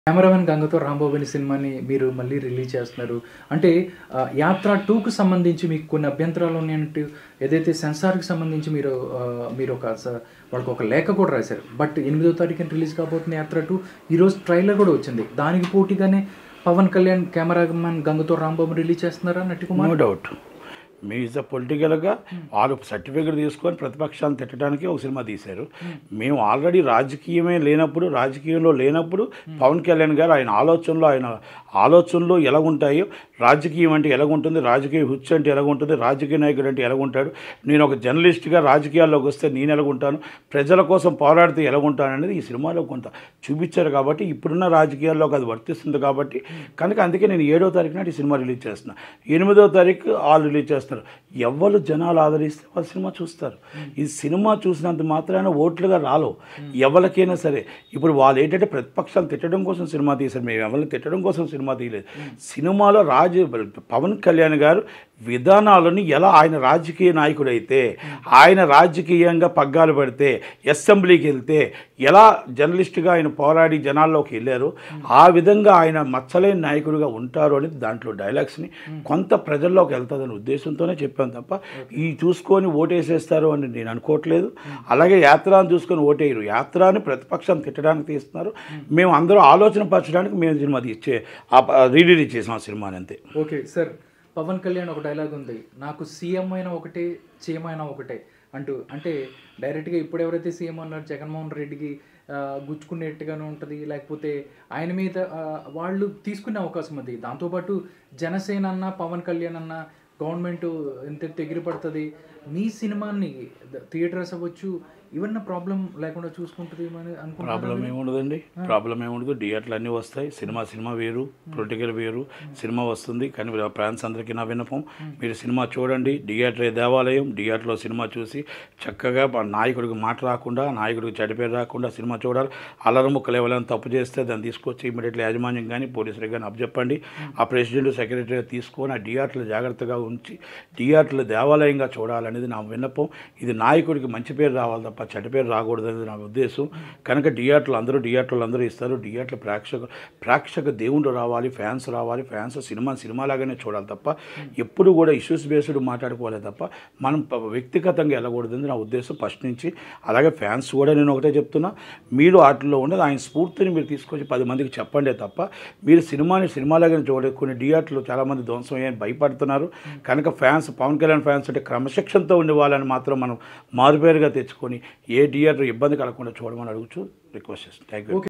cameraman గంగతో రాంబాబు అనే సినిమాని మీరు మళ్ళీ రిలీజ్ చేస్తున్నారు అంటే ఆ, యాత్ర టూకు సంబంధించి మీకు కొన్ని అభ్యంతరాలు ఉన్నాయంటూ ఏదైతే సెన్సార్కి సంబంధించి మీరు ఆ, మీరు ఒక స- వాళ్ళకి ఒక లేఖ కూడా రాశారు బట్ ఎనిమిదో తారీఖున రిలీజ్ కాబోతున్న యాత్ర టూ ఈరోజు ట్రైలర్ కూడా వచ్చింది దానికి పోటీగానే పవన్ కళ్యాణ్ కెమెరామెన్ గంగతో రాంబాబు రిలీజ్ చేస్తున్నారా నటి నో కుమార్ డౌట్ మీ ఇస్ అ పొలిటికల్గా వాళ్ళు సర్టిఫికేట్ తీసుకొని ప్రతిపక్షాన్ని తిట్టడానికి ఒక సినిమా తీశారు మేము ఆల్రెడీ రాజకీయమే లేనప్పుడు రాజకీయంలో లేనప్పుడు పవన్ కళ్యాణ్ గారు ఆయన ఆలోచనలో ఆయన ఆలోచనలు ఎలాగుంటాయో రాజకీయం అంటే ఎలాగుంటుంది రాజకీయ హుచ్చు అంటే ఎలాగుంటుంది రాజకీయ నాయకుడు అంటే ఎలాగుంటాడు నేను ఒక జర్నలిస్ట్గా రాజకీయాల్లోకి వస్తే నేను ఎలాగుంటాను ప్రజల కోసం పోరాడితే ఎలాగుంటాను అనేది ఈ సినిమాలో కొంత చూపించారు కాబట్టి ఇప్పుడున్న రాజకీయాల్లోకి అది వర్తిస్తుంది కాబట్టి కనుక అందుకే నేను ఏడో తారీఖు నాటి ఈ సినిమా రిలీజ్ చేస్తున్నా ఎనిమిదో తారీఖు ఆల్ రిలీజ్ చేస్తున్నారు ఎవరు జనాలు ఆదరిస్తే వాళ్ళు సినిమా చూస్తారు ఈ సినిమా చూసినంత మాత్రాన ఓట్లుగా రాలో ఎవరికైనా సరే ఇప్పుడు వాళ్ళు ఏంటంటే ప్రతిపక్షాలు తిట్టడం కోసం సినిమా తీశారు మేము ఎవరిని తిట్టడం కోసం సినిమా తీయలేదు సినిమాలో రాజు పవన్ కళ్యాణ్ గారు విధానాలను ఎలా ఆయన రాజకీయ నాయకుడైతే ఆయన రాజకీయంగా పగ్గాలు పెడితే అసెంబ్లీకి వెళ్తే ఎలా జర్నలిస్ట్గా ఆయన పోరాడి జనాల్లోకి వెళ్ళారు ఆ విధంగా ఆయన మచ్చలేని నాయకుడిగా ఉంటారు అనేది దాంట్లో డైలాగ్స్ని కొంత ప్రజల్లోకి వెళ్తుందనే ఉద్దేశంతోనే చెప్పాను తప్ప ఈ చూసుకొని ఓటేసేస్తారు అని నేను అనుకోవట్లేదు అలాగే యాత్రాన్ని చూసుకొని ఓటేయరు యాత్రాన్ని ప్రతిపక్షాన్ని తిట్టడానికి తీస్తున్నారు మేము అందరూ ఆలోచన పరచడానికి మేము సినిమా తీసే రిలీజ్ చేసాం ఆ సినిమాని అంతే ఓకే సార్ పవన్ కళ్యాణ్ ఒక డైలాగ్ ఉంది నాకు సీఎం అయినా ఒకటే సీఎం అయినా ఒకటే అంటూ అంటే డైరెక్ట్గా ఇప్పుడు ఎవరైతే సీఎం అన్నారు జగన్మోహన్ రెడ్డికి ఆ, గుచ్చుకునేట్టుగానే ఉంటుంది లేకపోతే ఆయన మీద ఆ, వాళ్ళు తీసుకునే అవకాశం ఉంది దాంతోపాటు జనసేన అన్న పవన్ కళ్యాణ్ అన్న గవర్నమెంట్ ఎంత ఎగిరిపడుతుంది మీ సినిమాని థియేటర్స్ అవ్వచ్చు ఇవన్న ప్రాబ్లం లేకుండా చూసుకుంటుంది అని ప్రాబ్లం అనుకుంటున్నాను ఏముండదండి ప్రాబ్లం ఏముండదు థియేటర్లు అన్నీ వస్తాయి సినిమా సినిమా వేరు పొలిటికల్ వేరు సినిమా వస్తుంది కానీ ఫ్రాన్స్ అందరికీ నా విన్నపం మీరు సినిమా చూడండి థియేటర్ దేవాలయం థియేటర్లో సినిమా చూసి చక్కగా ఆ నాయకుడికి మాట రాకుండా నాయకుడికి చెడిపేరు రాకుండా సినిమా చూడాలి అల్లరి ముక్కలు ఎవరైనా తప్పు చేస్తే దాన్ని తీసుకొచ్చి ఇమీడియట్లీ యాజమాన్యం కానీ పోలీసులకు కానీ అప్పచెప్పండి ఆ ప్రెసిడెంట్ సెక్రటరీ తీసుకొని ఆ థియేటర్లు జాగ్రత్తగా ఉంచి థియేటర్లు దేవాలయంగా చూడాలనేది నా విన్నపం ఇది నాయకుడికి మంచి పేరు రావాలి తప్ప చెడ్డ పేరు రాకూడదనేది నా ఉద్దేశం కనుక థియేటర్లు అందరూ థియేటర్లు అందరూ ఇస్తారు థియేటర్లు ప్రేక్షక ప్రేక్షక దేవుడు రావాలి ఫ్యాన్స్ రావాలి ఫ్యాన్స్ సినిమా సినిమాలాగానే చూడాలి తప్ప ఎప్పుడు కూడా ఇష్యూస్ బేస్డ్ మాట్లాడుకోవాలి తప్ప మనం ప- వ్యక్తిగతంగా వెళ్ళకూడదని నా ఉద్దేశం ఫస్ట్ నుంచి అలాగే ఫ్యాన్స్ కూడా నేను ఒకటే చెప్తున్నా మీరు వాటిలో ఉండదు ఆయన స్ఫూర్తిని మీరు తీసుకొచ్చి పది మందికి చెప్పండే తప్ప మీరు సినిమాని సినిమాలాగానే చూడ కొన్ని థియేటర్లు చాలామంది ధ్వంసం అయ్యాయని భయపడుతున్నారు కనుక ఫ్యాన్స్ పవన్ కళ్యాణ్ ఫ్యాన్స్ అంటే క్రమశిక్షణతో ఉండే వాళ్ళని మాత్రం మనం మారుపేరుగా తెచ్చుకొని ఏ థియేటర్ ఇబ్బంది కలగకుండా చూడమని అడుగుచు రిక్వెస్ట్ చేస్తాను థ్యాంక్ యూ